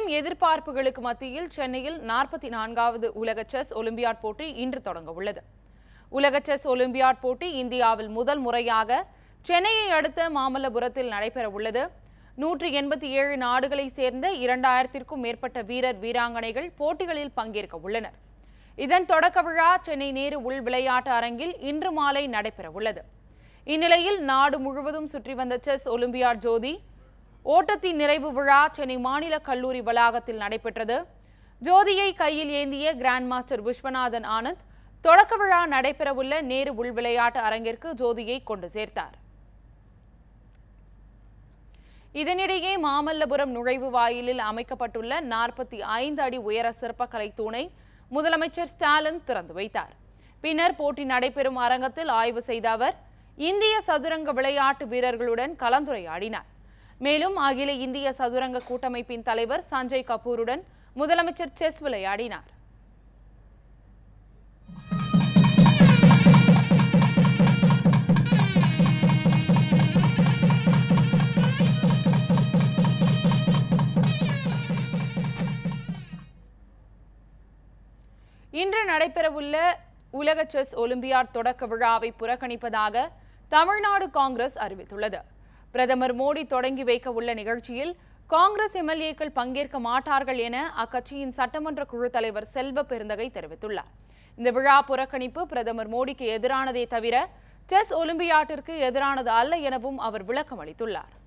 எதிர்பார்ப்புகளுக்கு மத்தியில் சென்னையில் நாற்பத்தி நான்காவது உலக செஸ் ஒலிம்பியாட் போட்டி இன்று தொடங்க உள்ளது உலக செஸ் ஒலிம்பியாட் போட்டி இந்தியாவில் முதல் முறையாக சென்னையை அடுத்த மாமல்லபுரத்தில் நடைபெற உள்ளது நூற்றி எண்பத்தி ஏழு நாடுகளை சேர்ந்த இரண்டாயிரத்திற்கும் மேற்பட்ட வீரர் வீராங்கனைகள் போட்டிகளில் பங்கேற்க உள்ளனர் இதன் தொடக்க விழா சென்னை நேரு உள் விளையாட்டு அரங்கில் இன்று மாலை நடைபெற உள்ளது இந்நிலையில் நாடு முழுவதும் சுற்றி வந்த செஸ் ஒலிம்பியாட் ஜோதி ஓட்டத்தின் நிறைவு விழா சென்னை மாநில கல்லூரி வளாகத்தில் நடைபெற்றது ஜோதியை கையில் ஏந்திய கிராண்ட் மாஸ்டர் விஸ்வநாதன் ஆனந்த் தொடக்க விழா நடைபெறவுள்ள நேரு உள் விளையாட்டு அரங்கிற்கு ஜோதியை கொண்டு சேர்த்தார் இதனிடையே மாமல்லபுரம் நுழைவு வாயிலில் அமைக்கப்பட்டுள்ள நாற்பத்தி ஐந்து அடி உயர சிற்பக்கலை தூணை முதலமைச்சர் ஸ்டாலின் திறந்து வைத்தார் பின்னர் போட்டி நடைபெறும் அரங்கத்தில் ஆய்வு செய்த அவர் இந்திய சதுரங்க விளையாட்டு வீரர்களுடன் கலந்துரையாடினார் மேலும் அகில இந்திய சதுரங்க கூட்டமைப்பின் தலைவர் சஞ்சய் கபூருடன் முதலமைச்சர் செஸ் விளையாடினார் இன்று நடைபெறவுள்ள உலக செஸ் ஒலிம்பியாட் தொடக்க விழாவை புறக்கணிப்பதாக தமிழ்நாடு காங்கிரஸ் அறிவித்துள்ளது பிரதமர் மோடி தொடங்கி வைக்க உள்ள நிகழ்ச்சியில் காங்கிரஸ் எம்எல்ஏக்கள் பங்கேற்க மாட்டார்கள் என அக்கட்சியின் சட்டமன்ற குழு தலைவர் செல்வ பெருந்தகை தெரிவித்துள்ளார் இந்த விழா புறக்கணிப்பு பிரதமர் மோடிக்கு எதிரானதே தவிர செஸ் ஒலிம்பியாட்டிற்கு எதிரானது அல்ல எனவும் அவர் விளக்கம் அளித்துள்ளார்